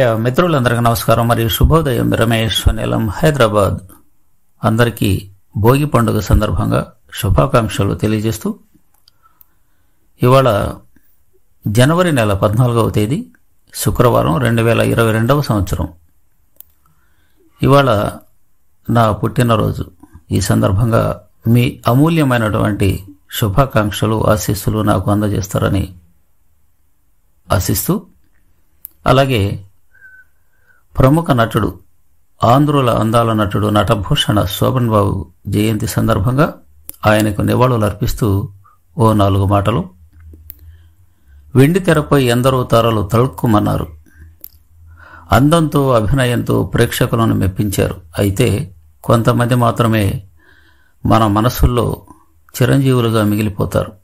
ప్రియ మిత్రులందరికీ నమస్కారం మరియు శుభోదయం రమేష్ నీలం హైదరాబాద్ అందరికీ భోగి పండుగ సందర్భంగా శుభాకాంక్షలు తెలియజేస్తూ ఇవాళ జనవరి నెల పద్నాలుగవ తేదీ శుక్రవారం రెండు వేల ఇరవై రెండవ సంవత్సరం ఇవాళ నా పుట్టినరోజు ఈ సందర్భంగా మీ అమూల్యమైనటువంటి శుభాకాంక్షలు ఆశీస్సులు నాకు అందజేస్తారని ఆశిస్తూ అలాగే ప్రముఖ నటుడు ఆంధ్రుల అందాల నటుడు నటభూషణ శోభన్ బాబు జయంతి సందర్భంగా ఆయనకు నివాళులు అర్పిస్తూ ఓ నాలుగు మాటలు వెండి తెరపై ఎందరో తారలు తలుక్కుమన్నారు అందంతో అభినయంతో ప్రేక్షకులను మెప్పించారు అయితే కొంతమంది మాత్రమే మన మనసుల్లో చిరంజీవులుగా మిగిలిపోతారు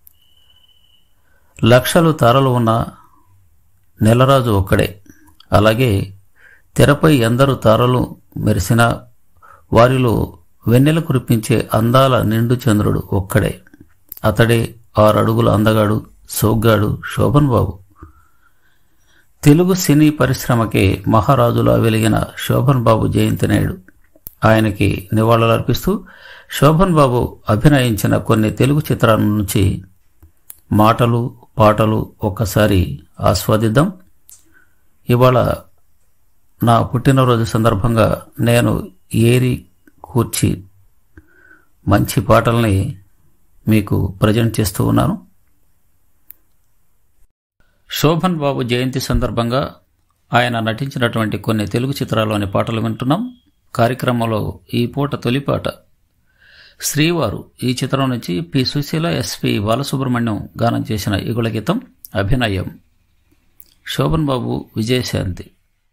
లక్షలు తారలు ఉన్న నెలరాజు ఒక్కడే అలాగే తెరపై ఎందరు తారలు మెరిసినా వారిలో వెన్నెల కురిపించే అందాల నిండు చంద్రుడు ఒక్కడే అతడే ఆరు అడుగుల అందగాడు సోగ్గాడు శోభన్ బాబు తెలుగు సినీ పరిశ్రమకే మహారాజులా వెలిగిన శోభన్ బాబు జయంతి నేడు ఆయనకి నివాళులర్పిస్తూ శోభన్ బాబు అభినయించిన కొన్ని తెలుగు చిత్రాల నుంచి మాటలు పాటలు ఒక్కసారి ఆస్వాదిద్దాం ఇవాళ నా పుట్టినరోజు సందర్భంగా నేను ఏరి కూర్చి మంచి పాటల్ని మీకు ప్రజెంట్ చేస్తూ ఉన్నాను శోభన్ బాబు జయంతి సందర్భంగా ఆయన నటించినటువంటి కొన్ని తెలుగు చిత్రాల్లోని పాటలు వింటున్నాం కార్యక్రమంలో ఈ పూట తొలిపాట శ్రీవారు ఈ చిత్రం నుంచి పి సుశీల ఎస్పి బాలసుబ్రహ్మణ్యం గానం చేసిన ఇగుల గీతం అభినయం శోభన్ బాబు విజయశాంతి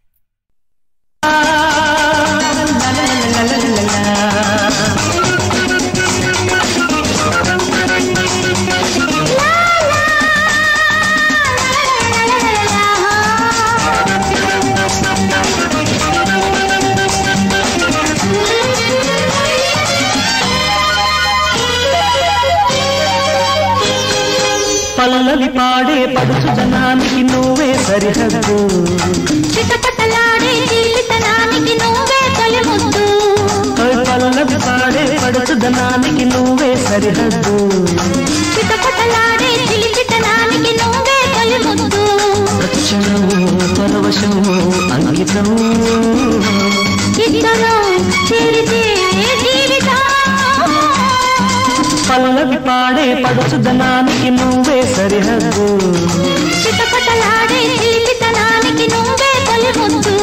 పల్లవి పాడే పడుచు జనానికి నువ్వే సరిహద్దు చిటపటలాడే జీవితనానికి నువ్వే తొలి ముద్దు ఓయ్ పల్లవి పాడే పడుచు జనానికి నువ్వే సరిహద్దు చిటపటలాడే జీవితనానికి నువ్వే తొలి ముద్దు రక్షణము పరవశము అంకితం ఇద్దరు చేరితే జీవితం పల్లవి పాడే పడుచు జనానికి నువ్వే సరిహద్దు చిటపటలాడే జీవితనానికి నువ్వే తొలి ముద్దు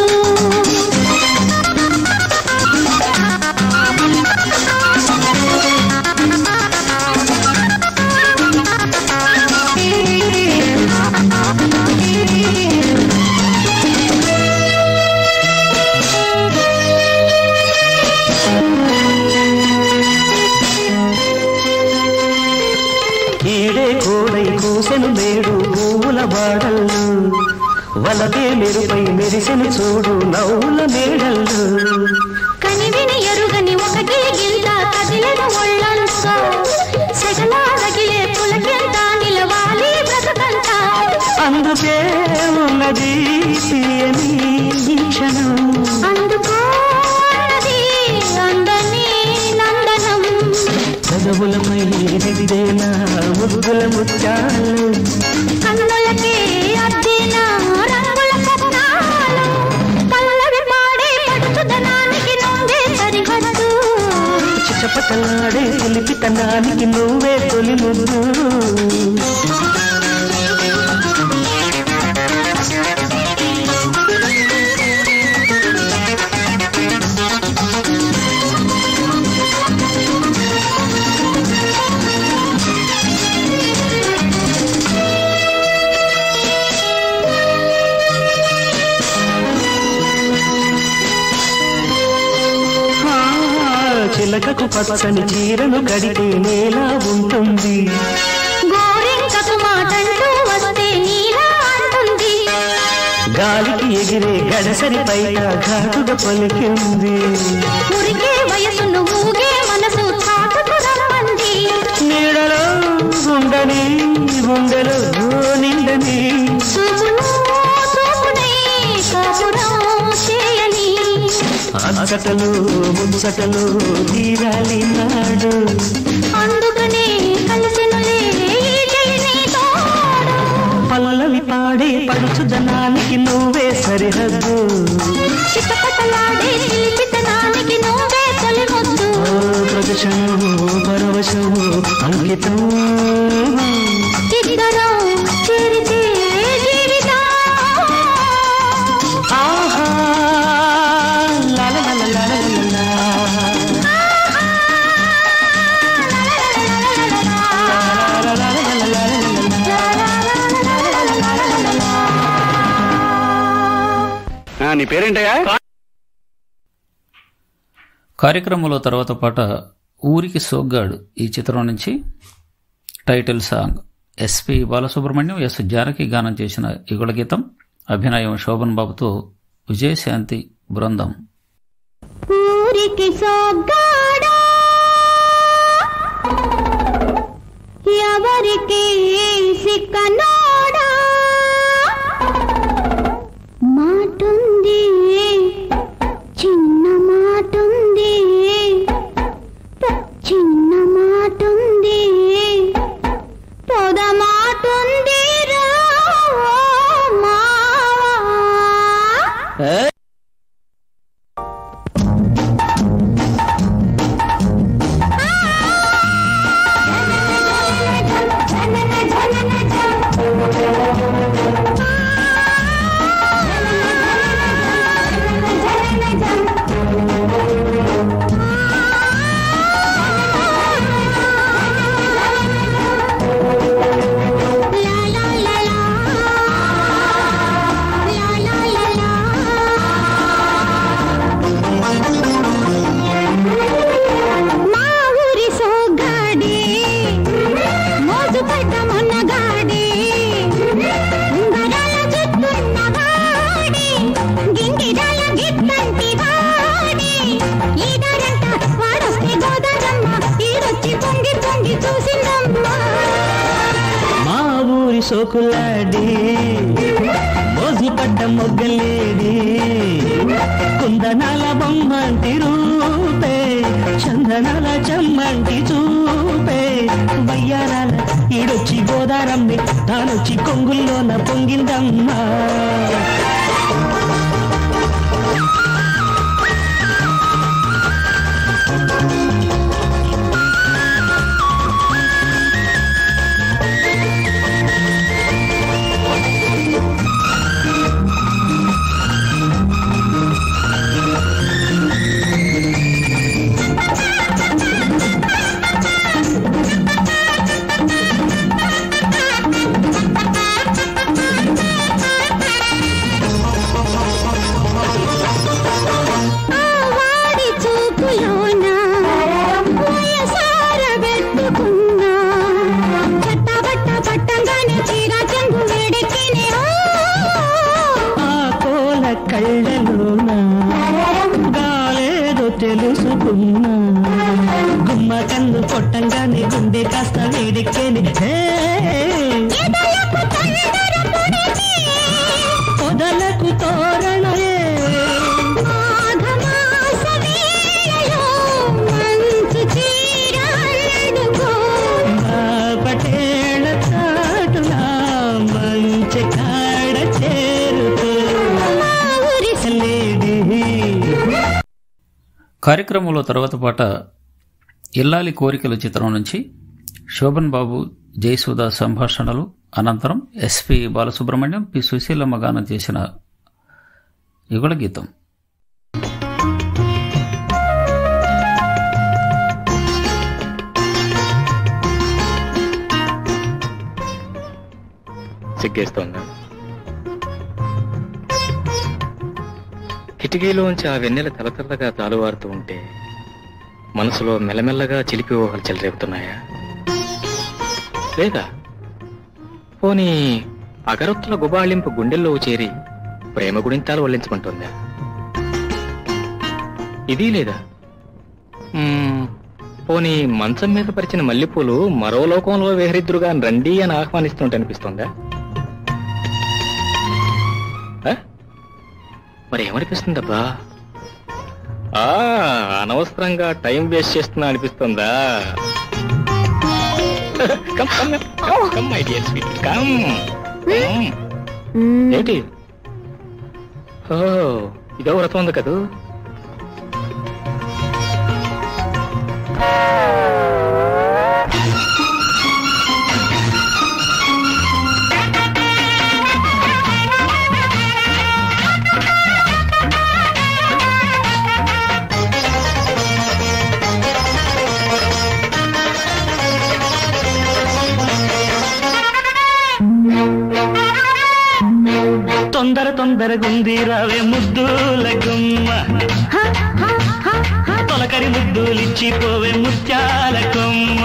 ఈడే కోడై కూసెను నేడు పువ్వుల బాడళ్ళు వలదే మెరుపై మెరిసెను చూడు నవ్వుల మేడళ్ళు కనివిని ఎరుగని ఒక గిలిగిల్లా కదిలిన ఒళ్ళంతా సెగలా రగిలే పులకెంత నిలవాలి బ్రతకంతా అందుకే ఉన్నది తీయని ఈ క్షణం అందుకోన్నది అందని నందనం చదువులపై నిడిదేన ముద్దుల ముత్యాలు కన్నులకే అద్దిన రంగుల కథనాలు పల్లవి పాడే పడుచుదనానికి నుండే సరిహద్దు చిచ్చపటలాడే తెలిపితనానికి నువ్వే తొలి ముద్దు ఆ, చిలకకు పచ్చని చీరను కడితే నేలా ఉంటుంది గోరింకకు మాటంటూ వస్తే నీలా అంటుంది గాలికి ఎగిరే గడసరి పైన ఘాటుగా పలికింది మురిగే వయసును ఊగే మనసు చాటుకు రమ్మంది నీడలో ఉండని గుండెలో నిండని చూపును చూపునై కాపు అలసటలు ముచ్చటలు తీరాలి నాడు అందుకనే కలిసినులే ఈ చెలిని తోడు పల్లవి పాడే పడుచుదనానికి నువ్వే సరిహద్దు చిట్టపట్టలాడే చిలిపితనానికి నువ్వే తొలి ముద్దు ఓ ప్రదర్శనము పరవశము అంకితం ఇద్దరం చేరితే జీవితం ఆహా లా లా లా లా లా లా లా. లా లా లా లా లా లా లా. ఆ, నీ పేరేంటయ్యా కార్యక్రమంలో తర్వాత పాట ఊరికి సోగ్గాడు ఈ చిత్రం నుంచి title song SP Balasubrahmanyam S Janaki గానం చేసిన యుగళ గీతం అభినయం శోభన్ బాబుతో విజయశాంతి బృందం ఊరికి సోగ్గాడా ఎవరికి సిక్కనోడా మాటుంది చిన్న మాటుంది ప- చిన్న మాటుంది పొద మాటుంది రా మావా మా ఊరి సోగ్గాడి మోజు పడ్డ మొన్నగాడి ఉంగరాల జుట్టున్నవాడి గింగిరాల గిట్టంటి వాడి ఈడరంట వాడొస్తే గోదారమ్మ ఈడొచ్చి పొంగి పొంగి చూసిందమ్మ మా ఊరి సోకులాడి మోజు పడ్డ మొగ్గలేడి కుందనాల బొమ్మంటి రూపే చందనాల చెమ్మంటి చూపే వయ్యారాల ఈడొచ్చి గోదారమ్మి తానొచ్చి కొంగుల్లోన పొంగిందమ్మా ఆ వాడి చూపులోన వయసార పెట్టుకున్నా చట్టబట్ట పట్టంగానే చీర చెంగు వేడెక్కినే ఆ కోల కళ్ళలోన గాలేదో తెలుసుకున్నా గుమ్మ కన్ను కొట్టంగానే గుండె కాస్త వేడెక్కేని హే! ఎదలకు తొందర పొడిచి పొదలకు తోరణయే మాఘమాస వేళలో మంచు చీర అల్లుకో మా పటేళ చాటులా మంచి కాడ చేరుతూ మా ఊరి లేడీ కార్యక్రమంలో తర్వాత పాట ఇల్లాలి కోరికల చిత్రం నుంచి శోభన్ బాబు జయసుధ సంభాషణలు అనంతరం ఎస్పి బాలసుబ్రహ్మణ్యం పి సుశీలమ్మ గానం చేసిన యుగళ గీతం సిగ్గేస్తోందా కిటికీలోంచి ఆ వెన్నెల తలతల్లగా తాలువారుతూ ఉంటే మనసులో మెల్లమెల్లగా చిలిపి ఊహలు చెలరేపుతున్నాయా లేదా పోనీ అగరొత్తుల గుబాళింపు గుండెల్లో చేరి ప్రేమ గుడింతాలు వల్లించమంటుందా ఇది లేదా మ్మ్, పోనీ మంచం మీద పరిచిన మల్లెపూలు మరో లోకంలో విహరిద్దురుగా రండి అని ఆహ్వానిస్తుంటే అనిపిస్తుందా ఆ? మరి ఏమనిపిస్తుందబ్బా ఆ అనవసరంగా టైం వేస్ట్ చేస్తున్నా అనిపిస్తుందా come come come my dear sweet come ఏంటి ఓ ఇదో వ్రతం ఉంది కదూ తొందర తొందరగుంది రావే ముద్దుల గుమ్మ తొలకరి ముద్దులిచ్చిపోవే ముత్యాల కొమ్మ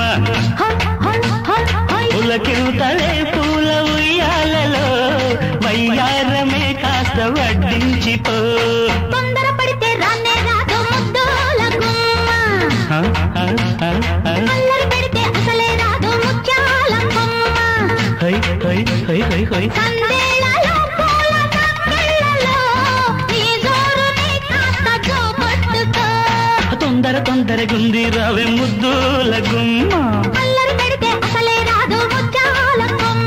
పులకిరుతలే పూల ఉయ్యాలలో వయ్యారమే కాస్త వడ్డించిపో తొందర పడితే రానే రాదు ముద్దుల గుమ్మ హ, హ, హ, హ. అల్లరి పెడితే అసలే రాదు ముత్యాల కొమ్మ హై హై హై హై హై సందేళ్లలో పూల సంకెళ్ళలో నీ జోరుని కాస్త జోపట్టుకో తొందర తొందరగుంది రావే ముద్దుల గుమ్మ అల్లరి పెడితే అసలే రాదు ముత్యాల కొమ్మ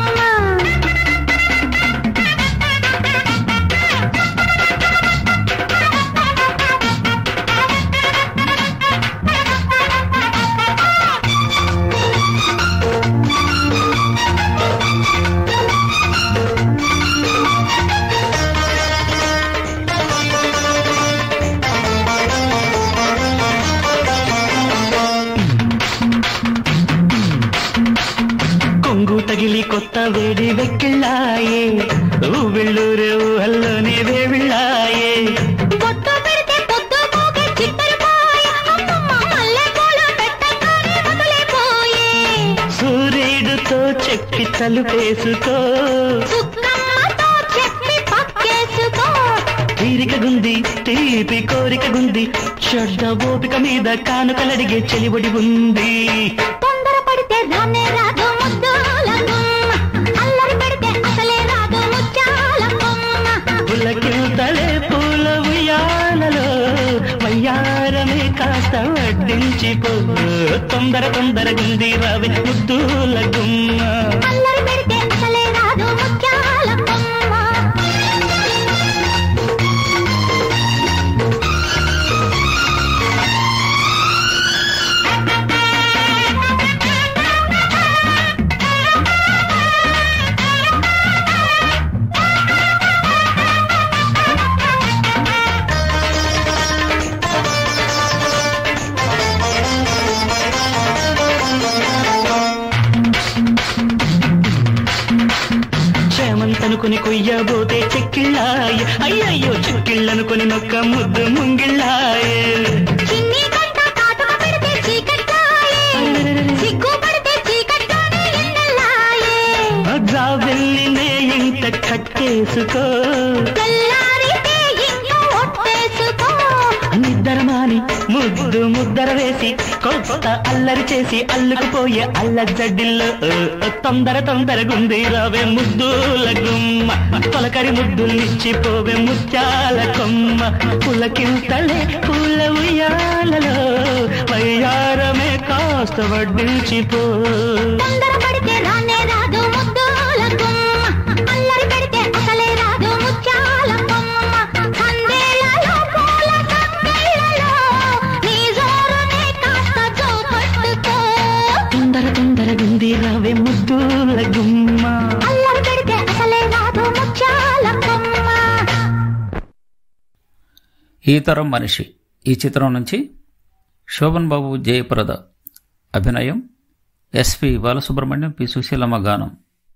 కొంగు తగిలి కొత్త వేడి వెక్కిళ్ళాయే ఊవిళ్ళూరే ఊహల్లోనే వేవిళ్ళాయే బొట్టు పెడితే పొద్దు పోగే చిట్టరిపోయే అమ్మమ్మ మల్లెపూలు పెట్టగానే వదిలిపోయే సూర్యుడితో చెక్కి తలుపేసుకో సుక్కమ్మతో చెప్పి పక్కేసుకో తీరిక గుంది తీపి కోరిక గుంది చెడ్డ ఓపిక మీద కానుకలడిగే చెలిబడి ఉంది తొందర పడితే రానే రాదు ముద్దుల గుమ్మ అల్లరి పెడితే అసలే రాదు ముత్యాల కొమ్మ పులకిల్తలే పూల ఉయ్యాలలో వయ్యారమే కాస్త వడ్డించిపో తొందర తొందర గుంది రావి ముద్దుల గుమ్మ అల్లరి పెడితే అసలే రాదు ముత్యాల కొమ్మ చేమంతనుకుని కొయ్యబోతే చెక్కిళ్ళాయి అయ్యయ్యో చెక్కిళ్ళనుకుని నొక్క ముద్దు ముంగిళ్ళాయే చిన్ని కంట కాటుక పెడితే చీకట్లాయే సిగ్గు పడితే చీకట్లోనే ఎన్నెల్లాయే జాబెల్లినే ఇంత కట్టేసుకో తెల్లారితే ఇంట్లో ఒట్టేసుకో నిద్దరమాని ముద్దు ముద్దర వేసి కొత్త అల్లరి చేసి అల్లుకుపోయే అల్ల జడ్డిల్లో తొందర తొందర గుంది రావే ముద్దుల గుమ్మ తొలకరి ముద్దులిచ్చిపోవే ముత్యాల కొమ్మ పులకింతలే పూల ఉయ్యాలలో వయ్యారమే కాస్త వడ్డించిపో తొందర పడితే రానే రాదు ముద్దుల గుమ్మ అల్లరి పెడితే అసలే రాదు ముత్యాల కొమ్మ సందేళ్లలో పూల సంకెళ్ళలో నీ జోరుని కాస్త జోపట్టుకో తొందర తొందర గుంది రావే ముద్దుల గుమ్మ అల్లరి పెడితే అసలే రాదు ముత్యాల కొమ్మ ఈ తరం మనిషి ఈ చిత్రం నుంచి శోభన్ బాబు జయప్రద అభినయం ఎస్పి బాలసుబ్రహ్మణ్యం పి సుశీలమ్మ గానం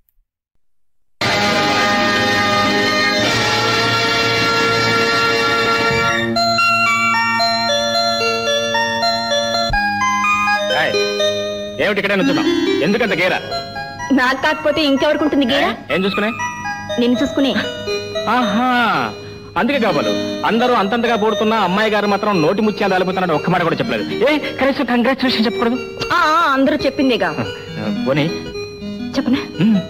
ఏయ్, ఏమిటి ఇక్కడే నుంచున్నాం ఎందుకంత గేరా నాకు కాకపోతే ఇంకెవరికి ఉంటుంది ఏ? గీరా ఏం చూసుకునే నిన్ను చూసుకుని ఆహా అందుకే కాబోలు అందరూ అంతంతగా పోడుతున్నా అమ్మాయి గారు మాత్రం నోటి ముత్యాలు అలుపుతున్నాడు ఒక్క మాట కూడా చెప్పలేదు ఏ కనీసం కంగ్రాచులేషన్ చెప్పకూడదు ఆ, ఆ, అందరూ చెప్పిందేగా పోనీ చెప్పనా ఉమ్.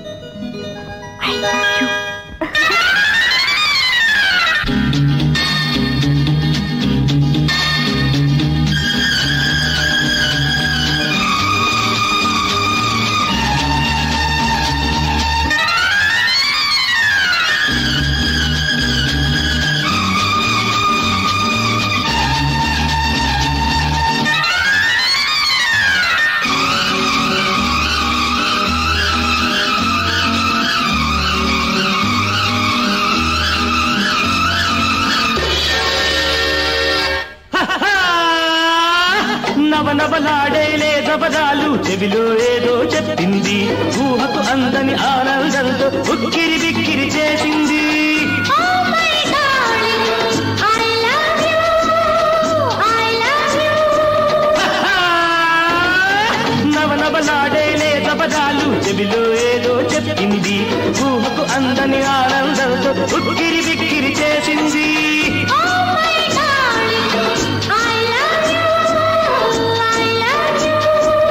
చెవిలో ఏదో చెప్పింది ఊహకు అందని ఆనందంతో ఉక్కిరి బిక్కిరి చేసింది Oh my darling, I love you. I love you. నవనవలాడే లేత పదాలు చెవిలో ఏదో చెప్పింది ఊహకు అందని ఆనందంతో ఉక్కిరి బిక్కిరి చేసింది Oh my darling, I love you. I love you.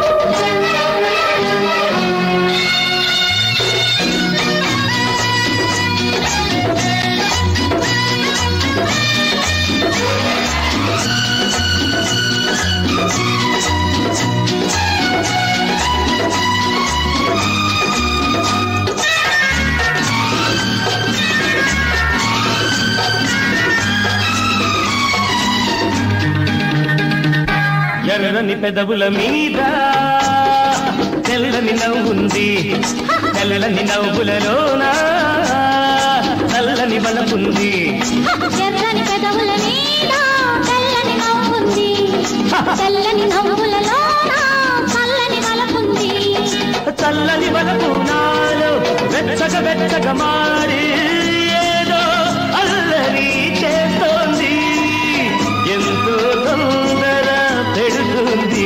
ఎర్రని పెదవుల మీద తెల్లని నవ్వుంది తెల్లని నవ్వులలోన నల్లని బలపుంది ఎర్రని పెదవుల మీద తెల్లని నవ్వుంది తెల్లని నవ్వులలో చల్లని వలపుంది చల్లని బలపు నాలో వెచ్చగ వెచ్చగ మారి ఏదో అల్లరి చేస్తోంది ఎంతో తొందర పెడుతుంది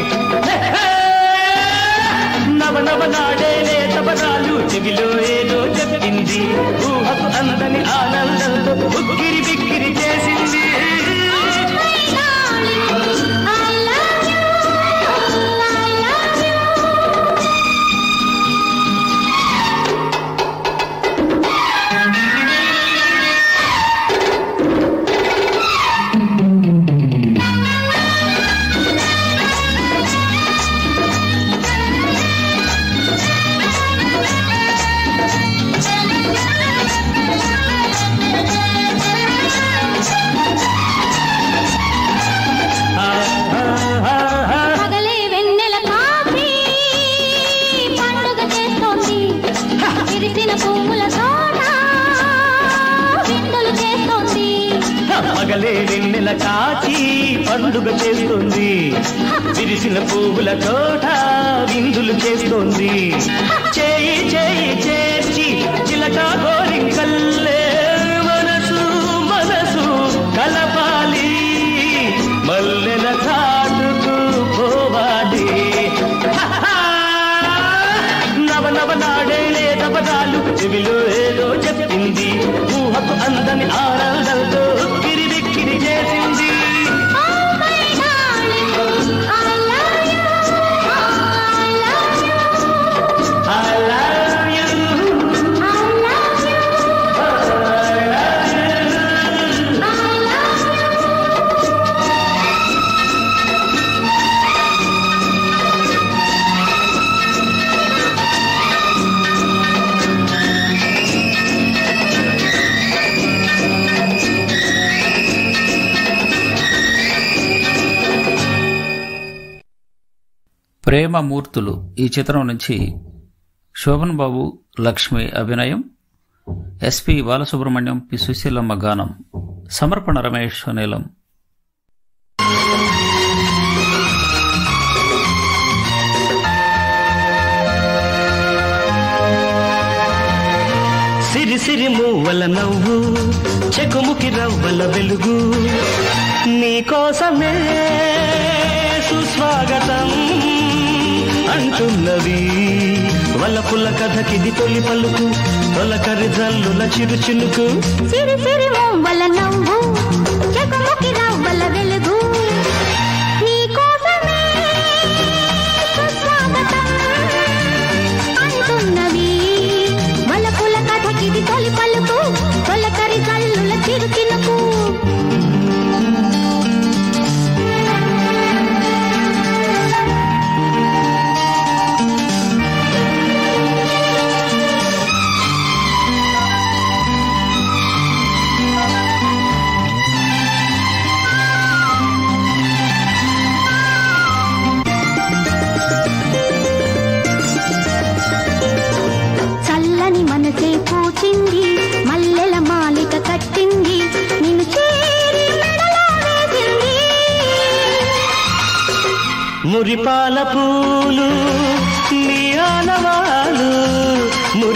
నవ నవ నాడే లేత పదాలు చెవిలో ఏదో చెప్పింది ఊహకు అందని ఆనందంతో ఉక్కిరి బిక్కిరి చేసింది My darling, I love you. I love you. ఆ, ఆ, ఆ, ఆ. పగలే వెన్నెల కాఫీ పండుగ చేస్తోంది విరిసిన పువ్వుల తోట విందులు చేస్తోంది పగలే వెన్నెల కాచి పండుగ చేస్తుంది విరిసిన పువ్వుల తోట విందులు చేస్తోంది చేయి చేయి చేర్చి చిలక గోరింకల్లే మనసు మనసు కలపాలి మల్లెల చాటుకు పోవాలి నవ నవ నాడే లేత పదాలు చెవిలో ఏదో చెప్పింది ఊహకు అందని ఆనందంతో కిరి బిక్కిరి చేసింది Oh my darling, I love you. I love you. I love you. I love you. I love you. ప్రేమమూర్తులు ఈ చిత్రం నుంచి శోభన్ బాబు లక్ష్మి అభినయం ఎస్పి బాలసుబ్రహ్మణ్యం పి సుశీలమ్మ గానం సమర్పణ రమేష్ నీలం సిరి సిరి మూవల నవ్వు చెకుముకి రవ్వల వెలుగు నీకోసమే సుస్వాగతం అంటున్నవి వలపుల కథకిది తొలి పలుకు తొలకరి జల్లుల చిరు చినుకు సిరి సిరి మూవల నవ్వు చెకుముకి రవ్వల వెలుగు నీకోసమే సుస్వాగతం అంటున్నవి వలపుల కథకిది తొలి పలుకు తొలకరి కల్లుల చిరు చినుకు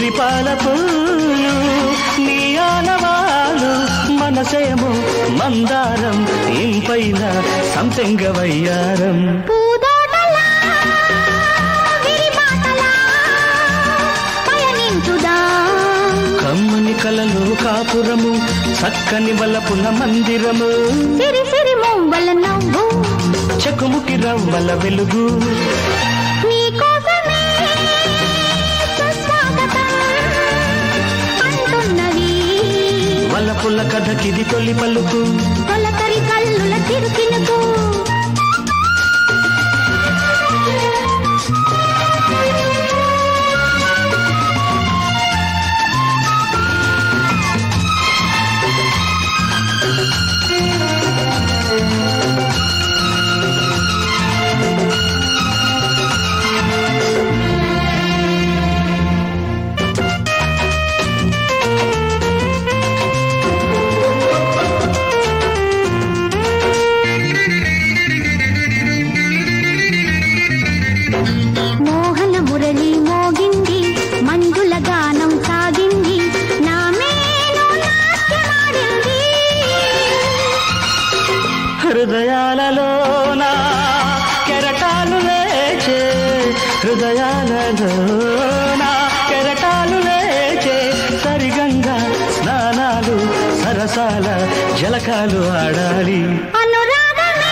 మురిపాల పూలు నీ ఆనవాలు మనసేమో మందారం ఇంపైన సంపెంగ వయ్యారం పూదోటలా విరిమాటలా పయనించుదా కమ్మని కలలో కాపురము చక్కని వలపున మందిరము సిరి సిరి మువ్వల నవ్వు చెకుముకి రవ్వల వెలుగు నీకోసమే సుస్వాగతం అంటున్నవి వలపుల కథకిది తొలి పలుకు తొలకరి కల్లుల చిరుకినుకు మోహన మురళి మోగింది మంజుల గానం సాగింది నా మేను నాట్యమాడింది హృదయాలలోన కెరటాలు లేచే హృదయాలలోన కెరటాలు లేచే సరిగంగా స్నానాలు సరసాల జలకాలు ఆడాలి అనురాగమే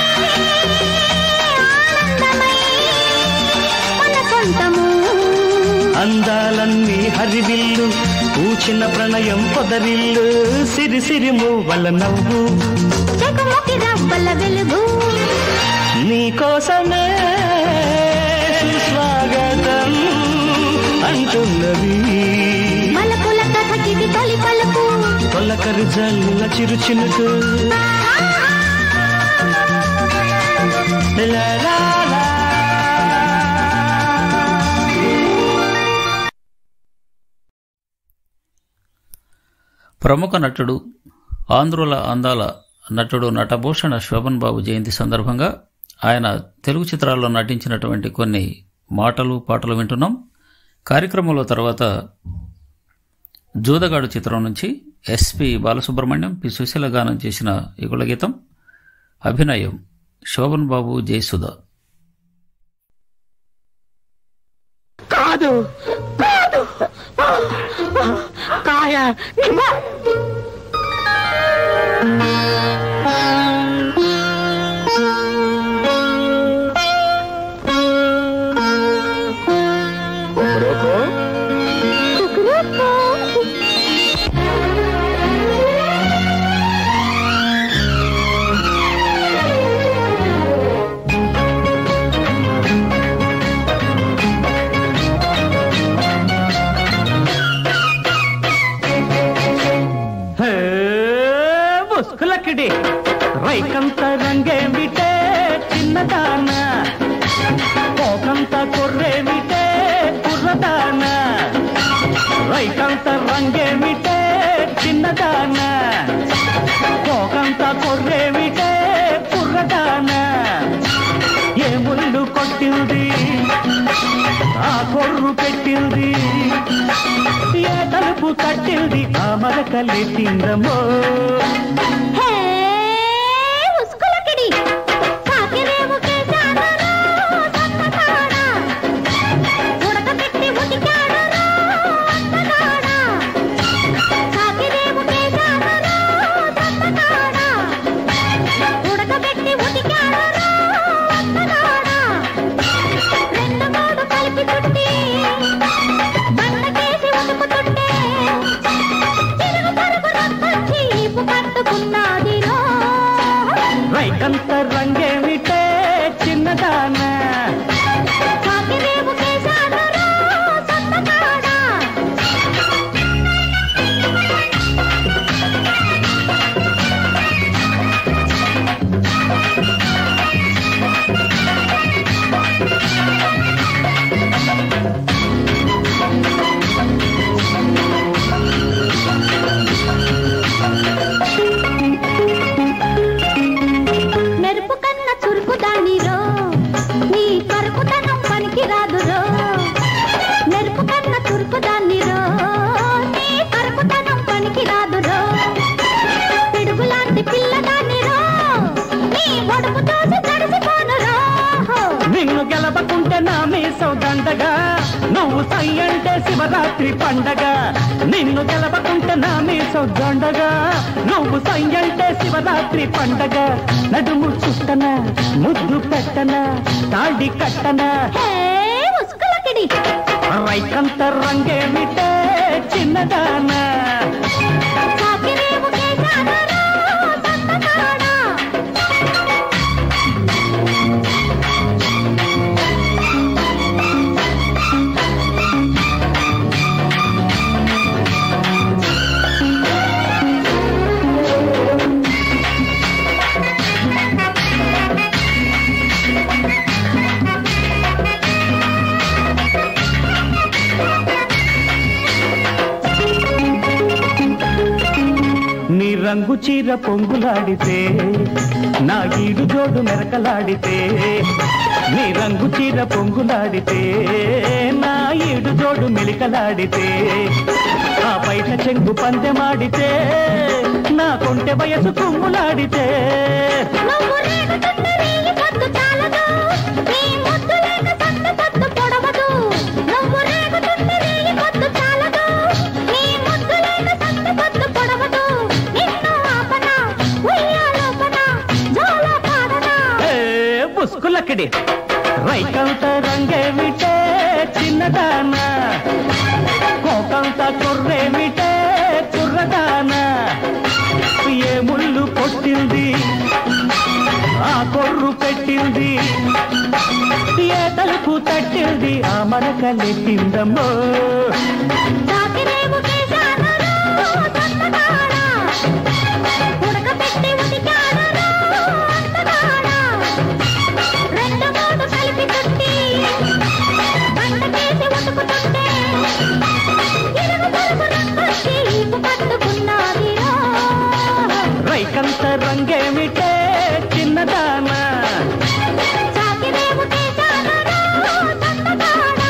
ఆనందమై మన సొంతము అందాలన్నీ హరివిల్లు పూచిన ప్రణయం పొదరిల్లు సిరి సిరి మువ్వల నవ్వు చెకుముకి రవ్వల వెలుగు నీకోసమే సుస్వాగతం అంటున్నది మలపుల కథకిది తొలి పలుకు తొలకరి జల్లుల చిరు చినుకు లా లా లా. ప్రముఖ నటుడు ఆంధ్రుల అందాల నటుడు నటభూషణ శోభన్ బాబు జయంతి సందర్భంగా ఆయన తెలుగు చిత్రాల్లో నటించినటువంటి కొన్ని మాటలు పాటలు వింటున్నాం కార్యక్రమంలో తర్వాత జూదగాడు చిత్రం నుంచి ఎస్పి బాలసుబ్రహ్మణ్యం పి సుశీల గానం చేసిన యుగుల గీతం అభినయం శోభన్ బాబు జయసుధ కాదు కాదు కాయ హే, ముసుకులకిడి రైకంత రంగేమిటే చిన్నదాన పోకంత కొర్రేమిటే కుర్రదాన రైకంత రంగేమిటే చిన్నదాన పోకంత కొర్రేమిటే కుర్రదాన ఏ ముళ్ళు కొట్టింది ఆ కొర్రు పెట్టింది ఏ తలుపు కట్టింది ఆ మరకలెట్టిందమ్మో హే ఉస్కులకిడి కాకిరేవు కేశానరా సత్తకాడా ఉడకబెట్టి ఉతికాడరా అత్తగాడా కాకిరేవు కేశానరా సత్తకాడా ఉడకబెట్టి ఉతికాడరా అత్తగాడా రెండు మూడు కలిపి చుట్టి బండకేసి ఉతుకుతుంటే తిరుగు పరుగు రక్కొచ్చి ఈపు కట్టుకున్నది దండగా నువ్వు సై అంటే శివరాత్రి పండగ నిన్ను గెలవకుంటే నా మీసో దండగా నువ్వు సై అంటే శివరాత్రి పండగ నడుము చుట్టన ముద్దు పెట్టన తాడి కట్టన హే ఉస్కులకిడి రైకంత రంగేమిటే చిన్నదానా చాకిరేవు కేశానరా సత్తకాడా నీ రంగు చీర పొంగులాడితే నా ఈడు జోడు మెరకలాడితే నీ రంగు చీర పొంగులాడితే నా ఈడు జోడు మెలికలాడితే ఆ బయట చెంగు పందెమాడితే నా కొంటె వయసు కుమ్ములాడితే నువ్వు రేగుతుంటే రేగి పొద్దు చాలదు నీ ముద్దు లేక సత్తు సత్తు పొడవదు నువ్వు రేగుతుంటే రేగి పొద్దు చాలదు నీ ముద్దు లేక సత్తు సత్తు పొడవదు నిన్ను ఆపన ఉయ్యాలోపన జోల పాడనా ఏ బుస్కులక్కడి రైకంత రంగేమిటే చిన్నదానా కోకంత కుర్రేమిటే కుర్రదానా ఏ ముళ్ళు కొట్టింది ఆ కొర్రు పెట్టింది ఏ తలుపు తట్టింది ఆ మనకలెట్టిందమ్మో చాకిరేవు కేశానరా సత్తకాడా ఉడకబెట్టి ఉతికాడరా అంతగాడా రెండు మూడు కలిపి చుట్టి బండకేసి ఉతుకుతుంటే ఇరుగు పొరుగు రంగొచ్చి ఈపు పట్టుకున్నాదిరా రైకంత రంగేమిటే చిన్నదానా చాకిరేవు కేశానరా సత్తకాడా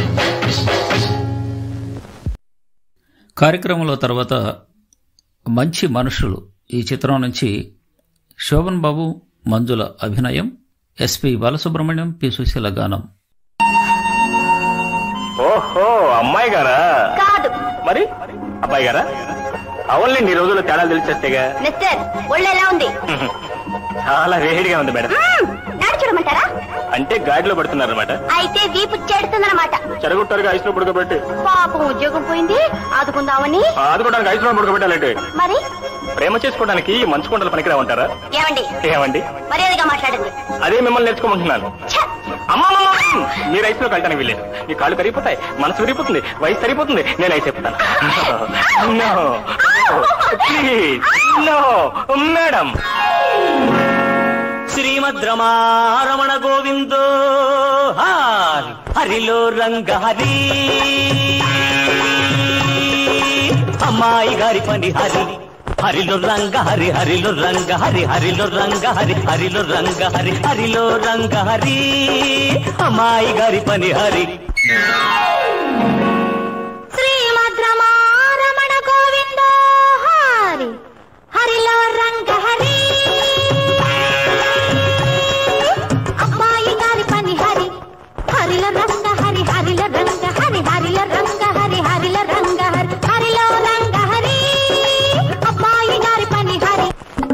కార్యక్రమంలో తర్వాత మంచి మనుషులు ఈ చిత్రం నుంచి శోభన్ బాబు మంజుల అభినయం ఎస్పి బాలసుబ్రహ్మణ్యం పి సుశీల గానం ఓహో అమ్మాయి గారా కాదు మరి అబ్బాయి గారా అవునులేండి ఈ రోజుల్లో తేడాలు తెలిసేస్తేగా మిస్టర్ ఒళ్ళు ఎలా ఉంది చాలా వేడిగా ఉంది మేడం నాడు చూడమంటారా అంటే గాడిలో పడుతున్నారన్నమాట అయితే వీపు చెడుతుందన్నమాట చెరగొట్టారుగా ఐస్ లో పడుకోబెట్టి పాపం ఉద్యోగం పోయింది ఆదుకుందామని ఆదుకోవడానికి ఐస్ లో పడుకోబెట్టాలంటే మరి ప్రేమ చేసుకోవడానికి మంచు కొండలు పనికిరా ఉంటారా ఏమండి ఏమండి మర్యాదగా మాట్లాడండి అదే మిమ్మల్ని నేర్చుకోమంటున్నాను ఛ! అమ్మా మీరు ఐస్ లో కళ్ళటానికి వీలేదు మీ కాళ్ళు కరిగిపోతాయి మనసు విరిగిపోతుంది వయసు సరిపోతుంది నేను ఐస్ అయిపోతాను నో ప్లీజ్ నో మేడం శ్రీమద్ రమారమణ గోవిందో హారి హరిలో రంగ హరి అమ్మాయి గారి పని హరి హరిలో రంగ హరి హరిలో రంగ హరి హరిలో రంగ హరి హరిలో రంగ హరి హరిలో రంగ హరి అమ్మాయి గారి పని హరి శ్రీమద్రమారమణ గోవిందో హరి హరిలో రంగ హరి అబ్బాయి గారి పని హరి హరిల రంగ హరి హరిల రంగ హరి హరిల రంగ హరి హరిల రంగ హరి హరిలో రంగ హరి అబ్బాయి గారి పని హరి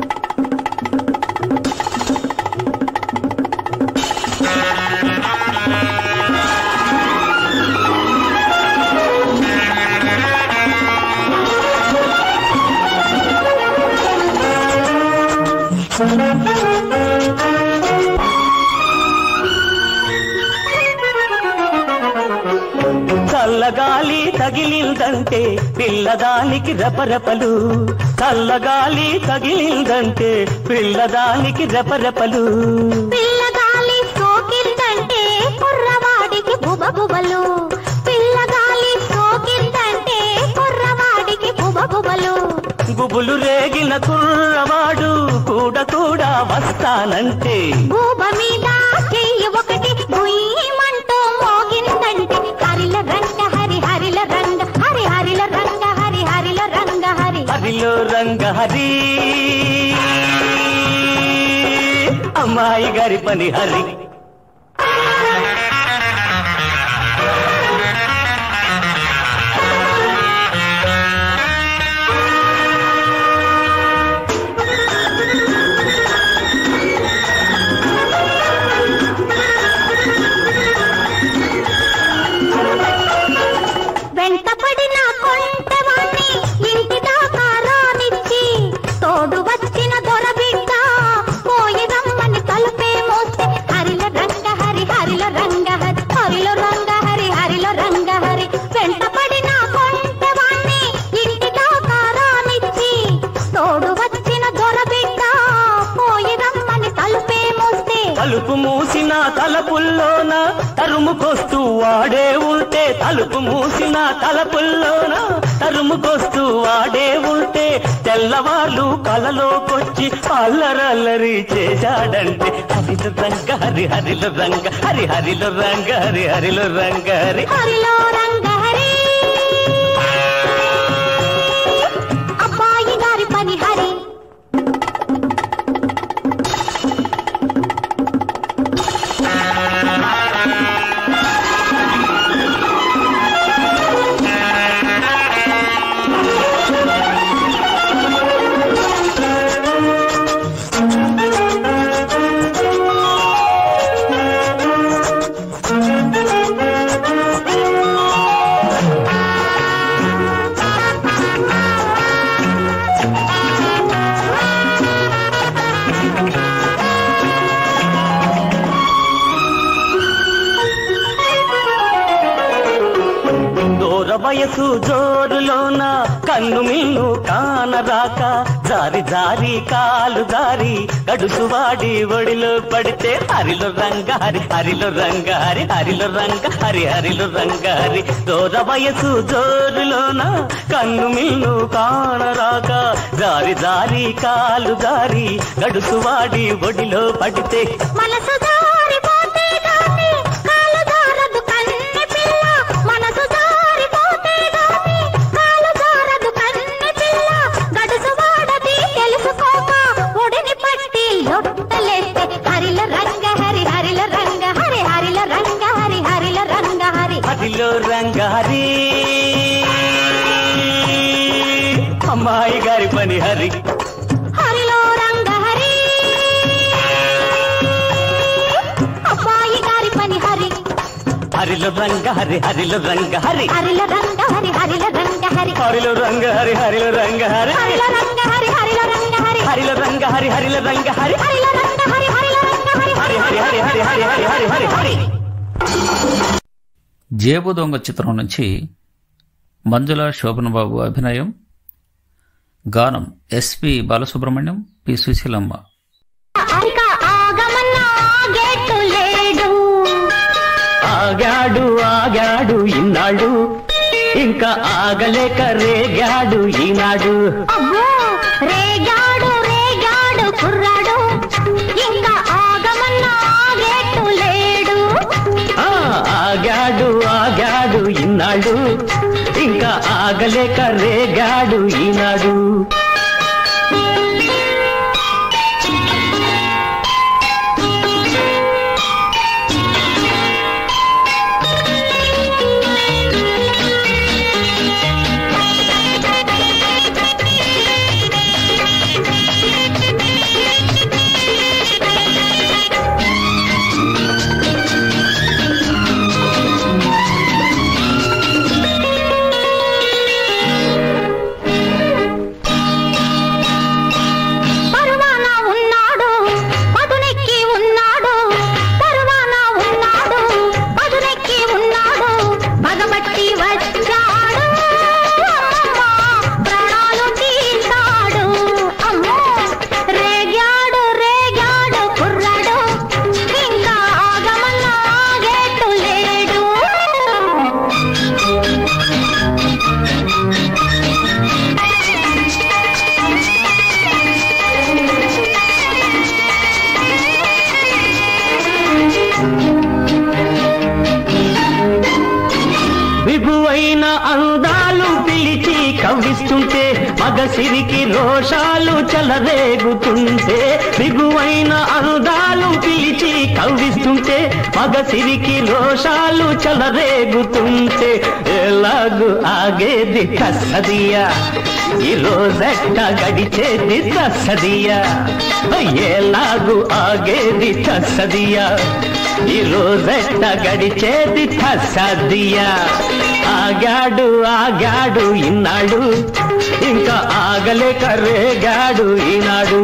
చల్లగాలి తగిలిందంటే పిల్లదానికి రెపరెపలు చల్లగాలి తగిలిందంటే పిల్లదానికి రెపరెపలు పిల్లగాలి సోకిందంటే కుర్రవాడికి బుబబుబలు పిల్లగాలి సోకిందంటే కుర్రవాడికి బుబబుబలు గుబులు రేగిన కుర్రవాడు కూడా కూడా వస్తానంటే భూభ మీద చెయ్యి ఒకటి గుయ్యమంటూ మోగిందంటే హరిల రంగ హరి హరిల రంగ హరి హరిల రంగ హరి హరిల రంగ హరి హరిలో రంగ హరి అమ్మాయి గారి పని హరి తలుపు మూసిన తలపుల్లోన తరుముకొస్తూ వాడే ఉంటే తెల్లవాళ్ళు కలలోకొచ్చి అల్లరల్లరి చేశాడంటే హరిల రంగ హరి హరిల రంగ హరి హరిల రంగ హరి హరిల రంగ హరి హరిలో రంగ హరి అబ్బాయి గారి పని హరి దూర వయసు జోరులోన కన్ను మిన్ను కానరాక జారి జారి కాలు జారి గడుసు వాడి ఒడిలో పడితే హరిలో రంగారి హరిలో రంగారి హరిలో రంగ హరి హరిలో రంగారి దూర వయసు జోరులోన కన్ను మిన్ను కానరాక జారి జారి కాలు జారి గడుసు వాడి ఒడిలో పడితే మనసు జారిపోతే గాని కాలు జారదు కన్నె పిల్ల మనసు జారిపోతే గాని కాలు జారదు కన్నె పిల్ల గడుసు వాడది తెలుసుకోక ఒడిని పట్టి లొట్టలేస్తే హరిల రంగ హరి హరిల రంగ హరి హరిల రంగ హరి హరిల రంగ హరి హరిలో రంగారి అమ్మాయి గారి పని హరి హరిలో రంగ హరి అబ్బాయి గారి పని హరి హరిలో రంగ హరి హరిలో రంగ హరి హరిల రంగ హరి హరిల రంగ హరి హరిలో రంగ హరి హరిలో రంగ హరి హరిల రంగ హరి హరిల రంగ హరి హరిలో రంగ హరి హరిలో రంగ హరి హరిల రంగ హరి హరిల రంగ హరి హరి హరి హరి హరి హరి హరి హరి హరి హరి జేబు దొంగ చిత్రం నుంచి మంజుల శోభనబాబు అభినయం గానం ఎస్పి బాలసుబ్రహ్మణ్యం పి సుశీలమ్మ ఇక ఆగమన్నా గేటు లేడు ఆగాడు ఆగాడు ఇన్నాడు ఇంకా ఆగలేక రేగాడు ఈనాడు అబ్బో రేగాడు రేగాడు కుర్రాడు ఇంకా ఆగమన్నా గేటు లేడు ఆ ఆగాడు ఆగాడు ఇన్నాడు ఇంకా ఆగలేక రేగాడు ఈనాడు పరువాన ఉన్నాడు పదునెక్కి ఉన్నాడు పరువాన ఉన్నాడు పదునెక్కి ఉన్నాడు పగబట్టి వచ్చాడు అమ్మమ్మ, ప్రాణాలు తీశాడు అమ్మో రేగాడు రేగాడు కుర్రాడు ఇంకా ఆగమన్నా గేటు లేడు విభువైన అందాలు పిలిచి కవ్విస్తుంటే మగసిరికి రోషాలు చెలరేగుతుంటే విభువైన అందాలు పిలిచి కవ్విస్తుంటే మగసిరికి రోషాలు చెలరేగుతుంటే ఎలాగు ఆగేది కసదియా ఈ రోజెట్ట గడిచేది తస్సదియా ఎలాగు ఆగేది తస్సదియా ఈ రోజెట్ట గడిచేది తస్సదియా ఆగాడు ఆగాడు ఇన్నాడు ఇంకా ఆగలేక రేగాడు ఈనాడు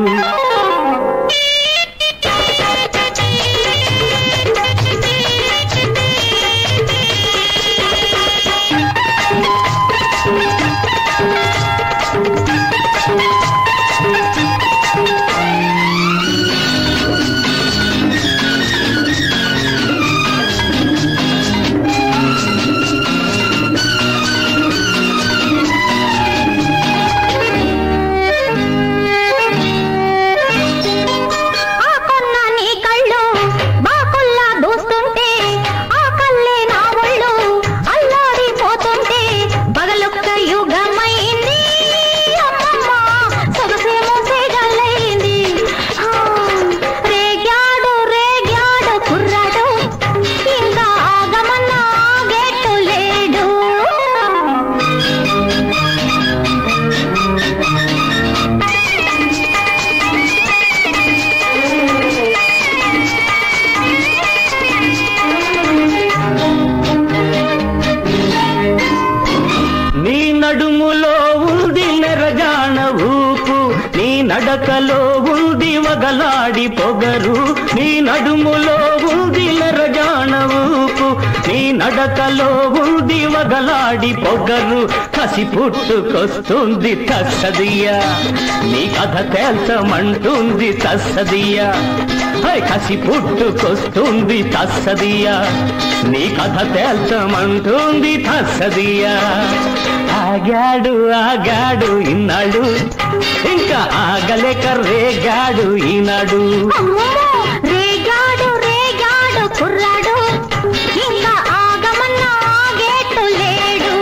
నడకలో ఉంది వగలాడి పొగరు నీ నడుములో ఉంది లరజాన ఊపు నీ నడకలో ఉంది వగలాడి పొగరు కసి పుట్టుకొస్తుంది తస్సదియా నీ కథ తేల్చమంటుంది తస్సదియా హై కసి పుట్టుకొస్తుంది తస్సదియా నీ కథ తేల్చమంటుంది తస్సదియా ఆగాడు ఆగాడు ఇన్నాడు ఇంకా ఆగలేక రేగాడు ఈనాడు అమ్మో రేగాడు రేగాడు కుర్రాడు ఇంకా ఆగమన్నా ఆగేట్టు లేడు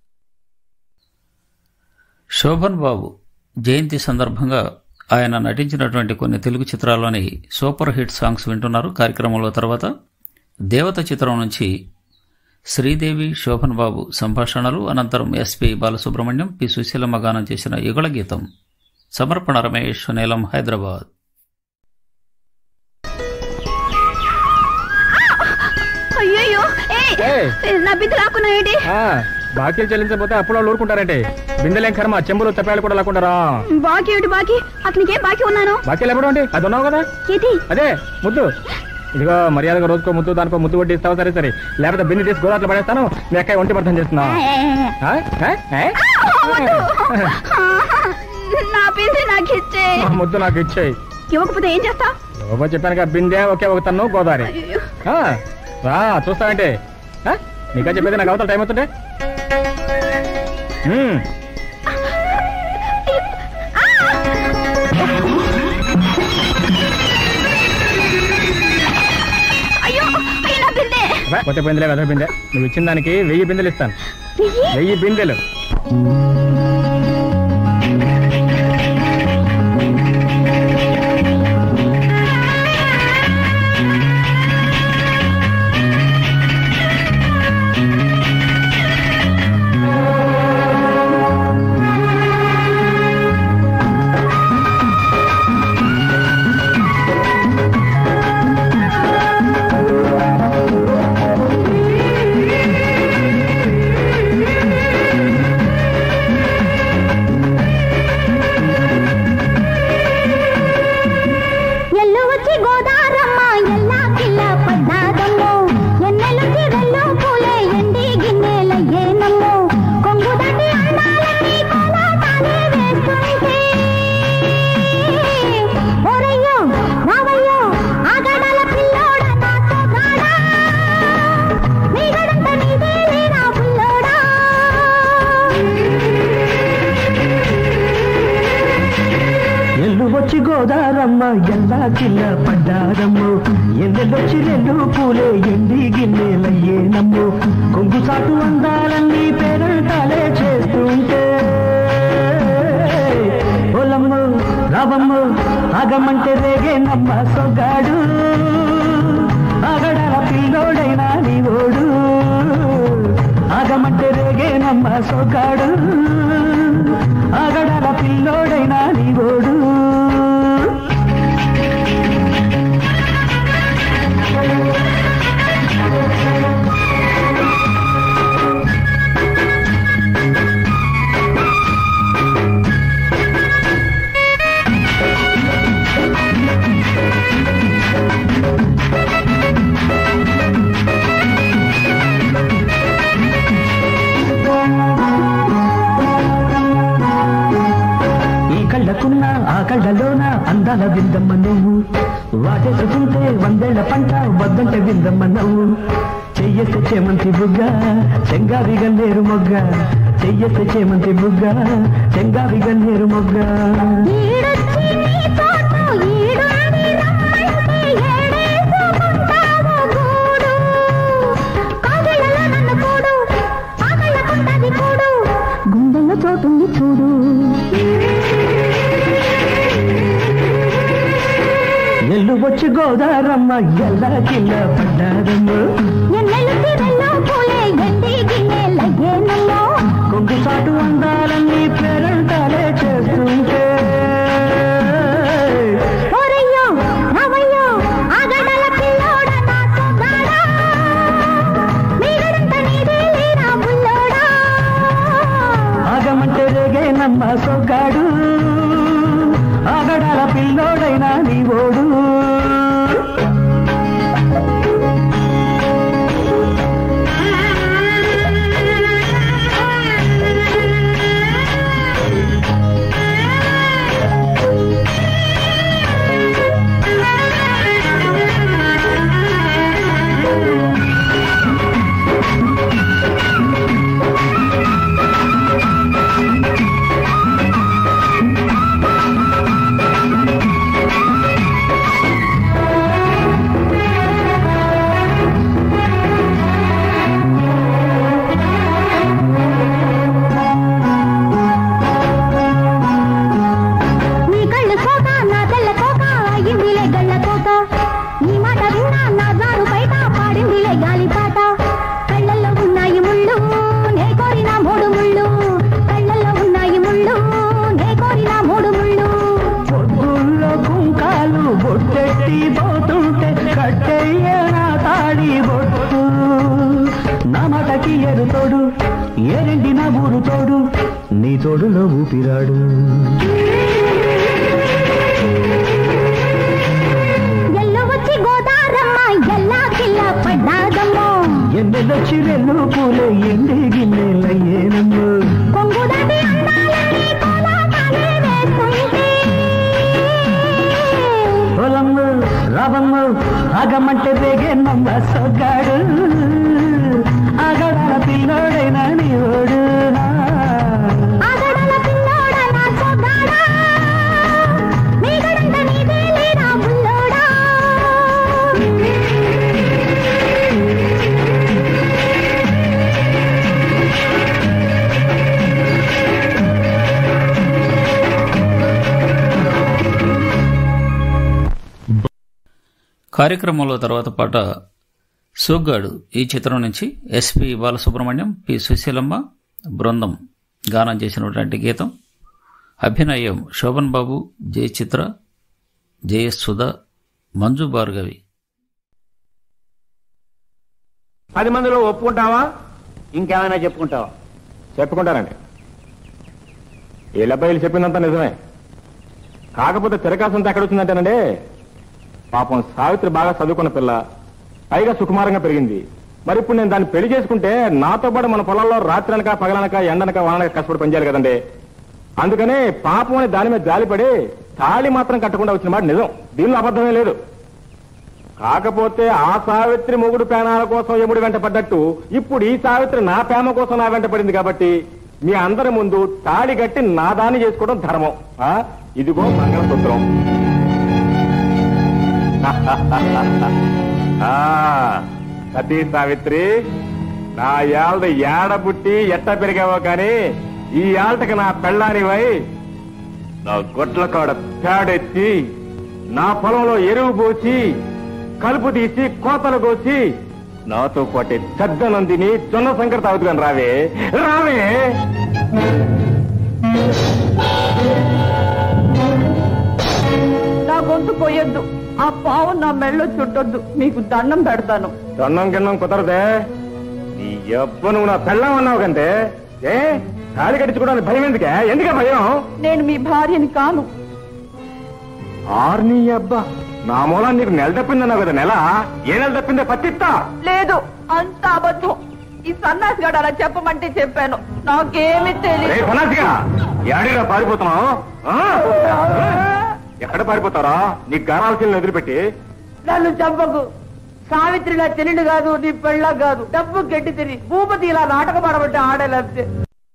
శోభన్ బాబు జయంతి సందర్భంగా ఆయన నటించినటువంటి కొన్ని తెలుగు చిత్రాల్లోని సూపర్ హిట్ సాంగ్స్ వింటున్నారు కార్యక్రమంలో తర్వాత దేవత చిత్రం నుంచి శ్రీదేవి శోభన్ బాబు సంభాషణలు అనంతరం ఎస్పి బాలసుబ్రహ్మణ్యం పి సుశీలమ్మ గానం చేసిన యుగళ గీతం సమర్పణ రమేష్ నీలం హైదరాబాద్ అయ్యయ్యో ఏ నా బిడ్డ రాకున్నా ఏంటి బాకీలు చెల్లించకపోతే అప్పుడు వాళ్ళు ఊరుకుంటారంటే బిందెలేం కర్మ చెంబులు తప్పేళ్ళు కూడా లేకుండా బాకీ ఏమిటి బాకీ అతనికి ఏం బాకీ ఉన్నాను బాకీలు ఎప్పుడు అండి అది ఉన్నావు కదా ఏది అదే ముద్దు ఇదిగో మర్యాదగా రోజుకో ముద్దు దానికో ముద్దు వడ్డీ ఇస్తావు సరే సరే లేకపోతే బిందె తీసి గోదాట్లో పడేస్తాను మీ అక్క ఒంటి పర్థం చేస్తున్నావు ఆ? ఆ? ఆ? నా బింది నాకు ఇచ్చే ఆ ముద్దు నాకు ఇచ్చేయి ఇవ్వకపోతే ఏం చేస్తా ఓ చెప్పాను బిందె ఒకే ఒక తన్ను గోదావరి అయ్యో ఆ, రా చూస్తావంటే ఆ? నీకా చెప్పేది నాకు అవతల టైం అవుతుంటే ఉమ్, అయ్యో అయ్యో నా బిందె రా, కొత్త బిందెలే కదా బిందె నువ్వు ఇచ్చిన దానికి వెయ్యి బిందెలు ఇస్తాను వెయ్యి? వెయ్యి బిందెలు ఎల్లు వచ్చి గోదారమ్మ ఎల్లా కిల్ల పడ్డాదమ్మో ఎన్నెలుంచి వెల్లు పూలే ఎండి గిన్నెలయ్యేనమ్మో కొంగు దాటి అందాలన్నీ కోలాటాలే వేస్తుంటే ఓరయ్యో రావయ్యో ఆగడాల పిల్లోడ నాతో గాడా నీగడంత నీదేలే నా పిల్లోడా ఎల్లు వచ్చి గోదారమ్మ ఎల్లా కిల్ల పడ్డారమ్ము ఎన్నెల్లొచ్చి రెండు పూలే ఎండి గిన్నెలయ్యేనమ్ము కొంగు సాటు అందాలన్నీ పేరంటాలే చేస్తుంటే ఓలమ్ము రావమ్ము ఆగమంటే రేగే నమ్మ సొగాడు ఆగడాల పిల్లోడైనా నీ ఓడు ఆగమంటే రేగే నమ్మ సొగాడు ఆగడాల పిల్లోడైనా నీ ఓడు ఈ కళ్ళకున్న ఆ కళ్ళలోన అందాల విందమ్మ నువ్వు వాటేసుకుంటే వందేళ్ల పంట వద్దంటే విందమ్మ నువ్వు చెయ్యెత్తే చేమంతి బుగ్గ చెంగావి గన్నేరు మొగ్గ చెయ్యెత్తే చేమంతి బుగ్గ చెంగావి గన్నేరు మొగ్గ ఈడొచ్చి నీ తోట ఈడుండి రమ్మంటే ఏడేసుకుంటావు గూడు కాగిళ్ళలో నన్ను కూడు ఆకళ్ళకుంటది కూడు గుండెల్లో చోటుంది చూడు ఎల్లు వచ్చి గోదారమ్మ ఎల్లా కిల్ల పడ్డారమ్మ ఎన్నెలు తిరల్లో పూలే ఎండి గిన్నెలయ్యేనమ్మో కొంగు సాటు అందాలన్నీ పేరంటాలే చేస్తుంటే ఓరయ్యో రావయ్యో ఆగడాల పిల్లోడ నాతో గాడా నీగడంత నీదేలే నా బుల్లోడా ఆగమంటే రేగే నమ్మ సొగ్గాడు ఆగ పిల్లోడైనా నీ ఓడు నీ కళ్ళు కోక నా తెల్ల కోక అయ్యిందిలే గళ్ళ కోక నీ మాట విన్నా నా జారు బయట పాడిందిలే గాలి పాట కళ్ళల్లో ఉన్నాయి ముళ్ళు నే కోరిన మూడు ముళ్ళు కళ్ళల్లో ఉన్నాయి ముళ్ళు నే కోరిన మూడు ముళ్ళు పొద్దుల్లో కుంకాలు బొట్టెట్టి పోతుంటే కట్టెయ్య నా తాడి బొట్టు నా మాటకి ఎరు తోడు ఎరండి నా ఊరు తోడు నీ తోడులో ఊపిరాడు ఎల్లు వచ్చి గోదారమ్మ ఎల్లా కిల్ల పడ్డాదమ్మో ఎన్నెలొచ్చి వెళ్ళు పూలే ఎండి గిన్నెలయ్యేనమ్మో కొంగు దాటి అందాలని కోలాటాలే వేస్తుంటే పొలమ్మ రాబమ్మ ఆగమంటే వేగే నమ్మ సొగ్గాడు ఆగడాల పిల్లోడైనా నీ ఓడు ఆగడల పిల్లోడా నా సొగ్గాడా మీగడంత నీదే లేరా బుల్లోడా కార్యక్రమంలో తర్వాత పాట సోగ్గాడు ఈ చిత్రం నుంచి ఎస్పి బాలసుబ్రహ్మణ్యం పి సుశీలమ్మ బృందం గానం చేసినటువంటి గీతం అభినయం శోభన్ బాబు జయచిత్ర జయస్ సుధా మంజు భార్గవి పది మందిలో ఒప్పుకుంటావా ఇంకేమైనా చెప్పుకుంటావా చెప్పుకుంటానండి ఈ అబ్బాయిలు చెప్పిందంతా నిజమే కాకపోతే తిరకాసంతా ఎక్కడ వచ్చిందంటేనండి పాపం సావిత్రి బాగా చదువుకున్న పిల్ల పైగా సుకుమారంగా పెరిగింది మరి ఇప్పుడు నేను దాన్ని పెళ్లి చేసుకుంటే నాతో పాటు మన పొలాల్లో రాత్రనక పగలనక ఎండనక వానక కష్టపడి పనిచేయాలి కదండి అందుకని పాపం అని దాని మీద జాలిపడి తాళి మాత్రం కట్టకుండా వచ్చిన మాట నిజం దీనిలో అబద్ధమే లేదు కాకపోతే ఆ సావిత్రి మొగుడు పేనాల కోసం ఎముడు వెంట పడ్డట్టు ఇప్పుడు ఈ సావిత్రి నా ప్రేమ కోసం నా వెంట పడింది కాబట్టి మీ అందరి ముందు తాళి కట్టి నా దాన్ని చేసుకోవడం ధర్మం ఆ? ఇదిగో మంగళసూత్రం ఆ, సతీ సావిత్రి నా ఏళ్ళ ఏడ పుట్టి ఎట్ట పెరిగావో కానీ ఈ ఏళ్ళకి నా పెళ్ళానివై నా గొడ్ల కాడ పేడెత్తి నా పొలంలో ఎరువు పోసి కలుపు తీసి కోతలు కోసి నాతో పాటే పెద్దనందిని జొన్న సంకర తాగుతుగాని రావే రావే నా గొంతు పోయొద్దు ఆ పావు నా మెళ్ళో చుట్టొద్దు మీకు దండం పెడతాను దొన్నం గిన్నం కుదరదే నీ ఎవ్వ నువ్వు నా పెళ్ళం అన్నావు కంటే ఏ తాళి కట్టించుకోవడానికి భయం ఎందుకే ఎందుకే భయం నేను మీ భార్యని కాను ఆర్ని అబ్బా నా మూలం నీకు నెల తప్పిందన్నావు కదా నెల ఏ నెల తప్పిందే పత్తిత్తా లేదు అంత అబద్ధం ఈ సన్నాసి గడు అలా చెప్పమంటే చెప్పాను నాకేమీ రే తెలియదు సన్నాసిగా ఎడిగా పారిపోతున్నావు ఆ? ఎక్కడ పారిపోతారా నీ గారాల్సిన వదిలిపెట్టి నన్ను చంపకు సావిత్రి నా చెల్లెలు కాదు నీ పెళ్ళ కాదు డబ్బు గట్టి తిని భూపతి ఇలా నాటకం ఆడబట్టి ఆడేలంతే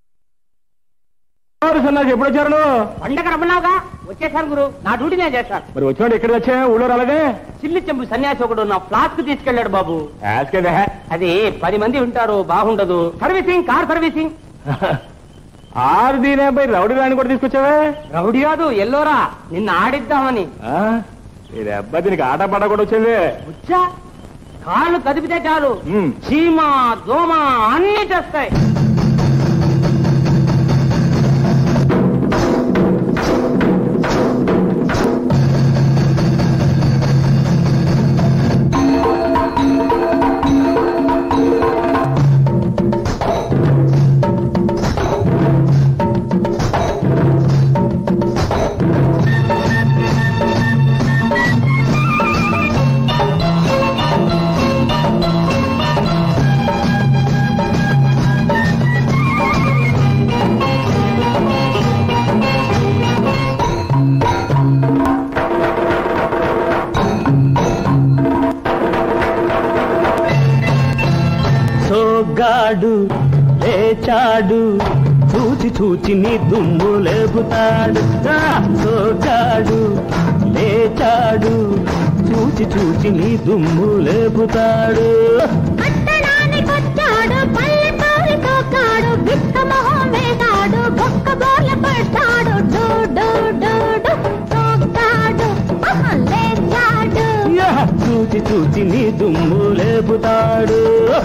ఎవరు సన్నాసి ఎప్పుడు వచ్చారు నువ్వు? పండగ రమ్మన్నావుగా వచ్చేసాను గురు నా డ్యూటీ నేను చేస్తాను మరి వచ్చినాడు ఎక్కడ వచ్చా ఊళ్ళో రాలేదే చిల్లి చెంబు సన్యాసి ఒకడు నా ఫ్లాస్క్ తీసుకెళ్లాడు బాబు యాస్కేదే అది పది మంది ఉంటారు బాగుండదు సర్వీసింగ్ కార్ సర్వీసింగ్ ఆరు దీనే పోయి రౌడీ రాని కూడా తీసుకొచ్చావే రౌడీ కాదు ఎల్లోరా నిన్ను ఆడిద్దామని ఆ? ఇది అబ్బాయి దీనికి ఆట పాట కూడా వచ్చింది వచ్చా కాళ్ళు కదిపితే చాలు ఉమ్. చీమ దోమ అన్ని చేస్తాయి సోగ్గాడు లేచాడు చూచి చూచి నీ దుమ్ము లేపుతాడు ఆ, సోగ్గాడు లేచాడు చూచి చూచి నీ దుమ్ము లేపుతాడు పట్టణానికొచ్చాడు పల్లెటూరి తోకాడు బిక్క మొహం వేశాడు బొక్క బోర్ల పడ్డాడు డూ డూ డూ డూ తోకాడు ఆహా, లేచాడు యా, చూచి చూచి నీ దుమ్ము లేపుతాడు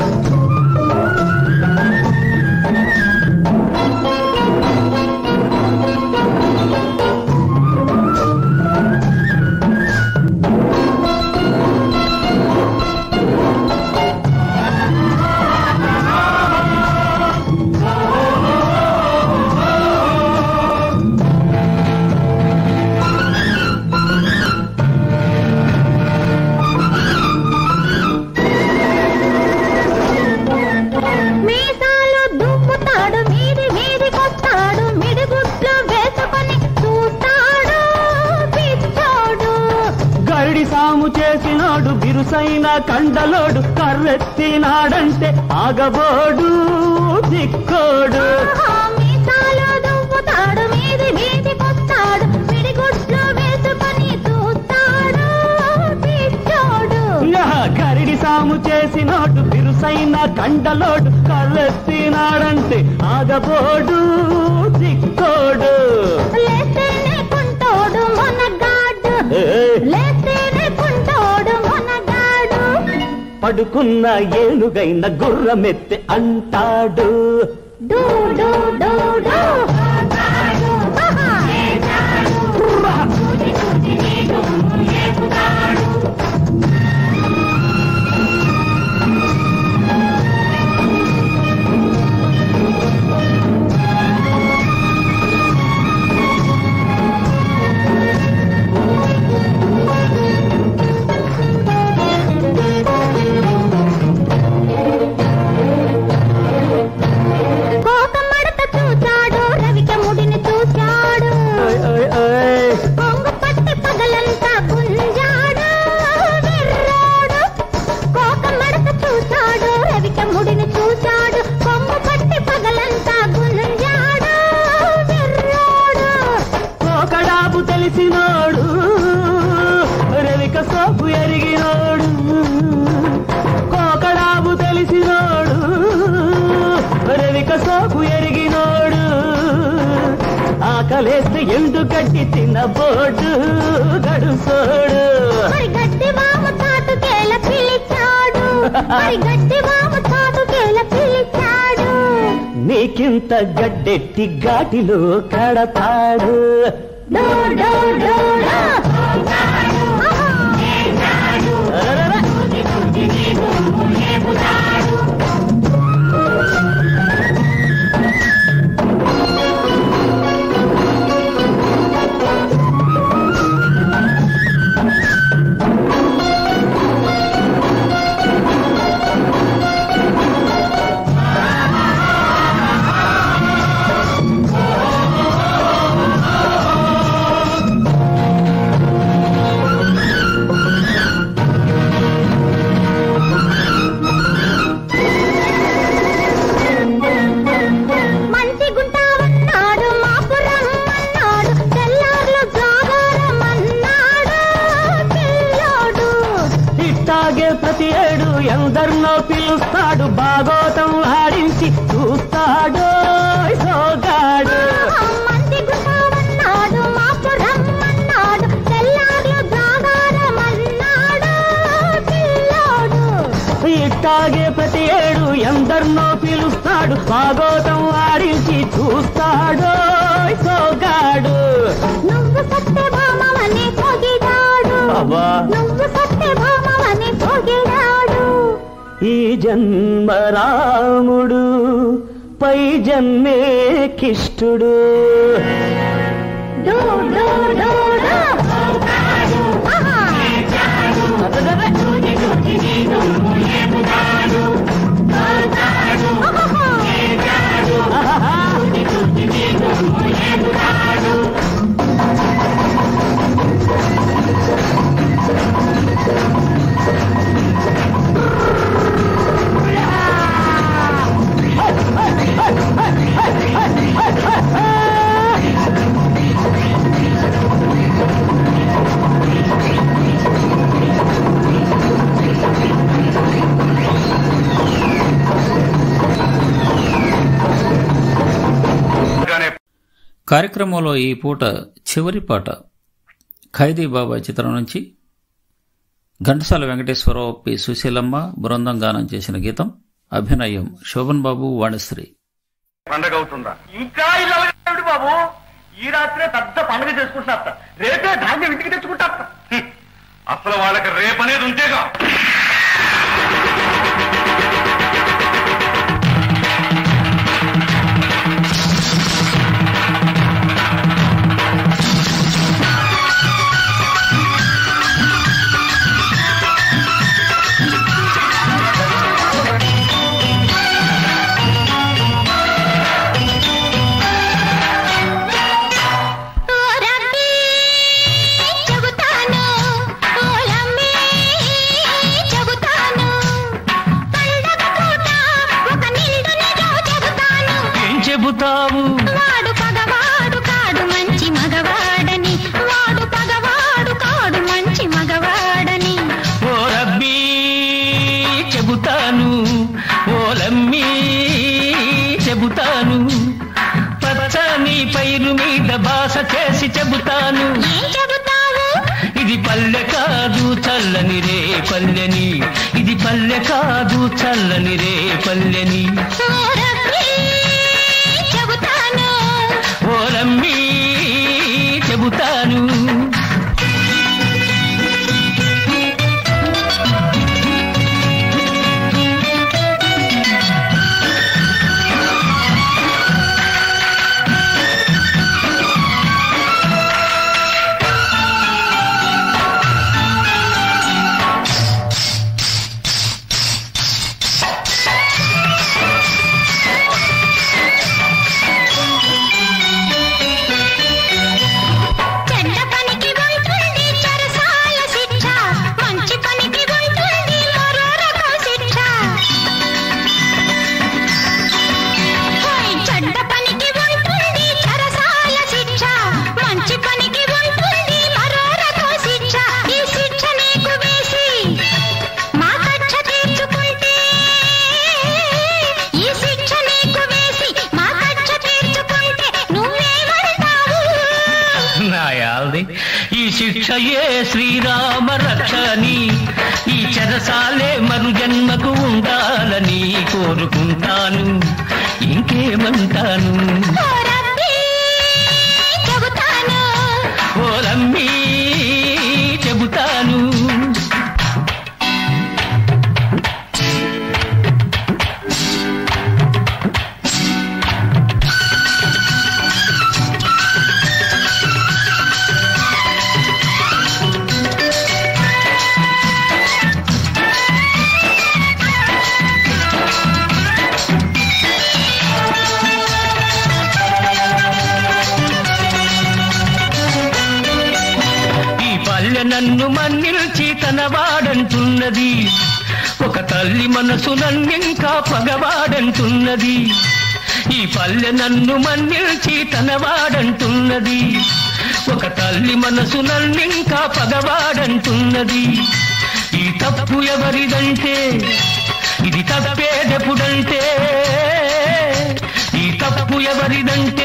మీసాలు దుమ్ముతాడు మీది మీదికొస్తాడు మిడిగుడ్లు వేసుకొని చూస్తాడు పిచ్చోడు గరిడి సాము చేసినాడు బిరుసైన కండలోడు కర్రెత్తినాడంటే ఆగబోడు దిక్కోడు ఆహా, మీసాలు దుమ్ముతాడు మీది మీదికొస్తాడు మిడిగుడ్లు వేసుకొని చూస్తాడు పిచ్చోడు యా, గరిడి సాము చేసినాడు బిరుసైన కండలోడు కర్రెత్తినాడంటే ఆగబోడు దిక్కోడు లేస్తేనే కుంటోడు మొనగాడు ఏయ్, లేస్తేనే కుంటోడు మొనగాడు పడుకున్న ఏనుగైన గుర్రమెత్తి అంటాడు డూ డూ డూ డూ ఆహా. కోక మడత చూచాడు రవిక ముడిని చూచాడు ఓయ్, ఓయ్, ఓయ్. కొంగు పట్టి పగలంతా గుంజాడు విర్రాడు కోక మడత చూచాడు రవిక ముడిని చూచాడు కొంగు పట్టి పగలంతా గుంజాడు విర్రాడు కోకడాపు తెలిసినోడు రవిక సోపు ఎరిగినోడు కోకడాపు తెలిసినోడు రవిక సోపు ఎరిగినోడు ఆకలేస్తే ఎండు గడ్డి తినబోడు గడుసోడు మరి గడ్డి వాము తాటుకేల పిలిచాడు మరి గడ్డి వాము తాటుకేల పిలిచాడు నీకింత గడ్డెట్టి ఘాటిలో కడతాడు డో డో డో డో. అరరర. మంచి గుంటావన్నాడు మాపురం అన్నాడు తెల్లార్లు జాగారం అన్నాడు పిల్లోడు ఇట్టాగే ప్రతి ఏడు ఎందరినో పిలుస్తాడు భాగోతం ఆడించి చూస్తాడు సోగాడు మంచి గుంటావన్నాడు మాపురం అన్నాడు తెల్లార్లు జాగారం అన్నాడు పిల్లోడు ఇట్టాగే ప్రతి ఏడు ఎందరినో పిలుస్తాడు భాగోతం ఆడించి చూస్తాడు సోగాడు నువ్వు సత్యభామవని పొగిడాడు అబ్బా. నువ్వు సత్యభామవని పొగిడాడు ఈ జన్మ రాముడు పై జన్మే కిష్టుడు డూ డూ డూ డూ. ఆహా. కార్యక్రమంలో ఈ పూట చివరి పాట ఖైదీ బాబా చిత్రం నుంచి ఘంటసాల వెంకటేశ్వరరావు పి సుశీలమ్మ బృందం గానం చేసిన గీతం అభినయం శోభన్ బాబు వాణిశ్రీ పండగ అవుతుందా ఇంకా ఇలా ఏమిటి బాబు ఈ రాత్రే పెద్ద పండుగ చేసుకుంటున్నా రేపే ధాన్యం ఇంటికి తెచ్చుకుంటా అసలు వాళ్ళకి రేపనేది ఉంటేగా ఓ రబ్బీ చెబుతాను ఓ లమ్మీ చెబుతాను పండగ పూట ఒక నిండు నిజం చెబుతాను ఏం చెబుతావు వాడు పగవాడు కాడు మంచి మగవాడని వాడు పగవాడు కాడు మంచి మగవాడని ఓ రబ్బీ చెబుతాను ఓ లమ్మీ చెబుతాను పచ్చని పైరు మీద బాస చేసి చెబుతాను ఏం చెబుతావు ఇది పల్లె కాదు చల్లని రే పల్లెని ఇది పల్లె కాదు చల్లని రే పల్లెని ఓ రబ్బీ చెబుతాను ఓ లమ్మీ చెబుతాను చెడ్డ పనికి ఉంటుంది చెరసాల శిక్ష మంచి పనికి ఉంటుంది మరో రకం శిక్ష ఓయ్ చెడ్డ పనికి ఉంటుంది చెరసాల శిక్ష మంచి పనికి ఉంటుంది మరో రకం శిక్ష ఈ శిక్ష నీకు వేసి మా కక్ష తీర్చుకుంటే ఈ శిక్ష నీకు వేసి మా కక్ష తీర్చుకుంటే నువ్వేమంటావు నాయాల్ది ఈ శిక్షయే శ్రీరామ రక్షని ఈ చెరసాలే మరు జన్మకు ఉండాలని కోరుకుంటాను ఇంకేమంటాను ఓ రబ్బీ చెబుతాను ఓ లమ్మీ చెబుతాను ఈ పల్లె నన్ను మన్నిల్చి తన వాడంటున్నది ఒక తల్లి మనసు నన్నింకా పగవాడంటున్నది ఈ పల్లె నన్ను మన్నిల్చి తన వాడంటున్నది ఒక తల్లి మనసు నన్నింకా పగవాడంటున్నది ఈ తప్పు ఎవరిదంటే ఇది తప్పేదెప్పుడంటే ఈ తప్పు ఎవరిదంటే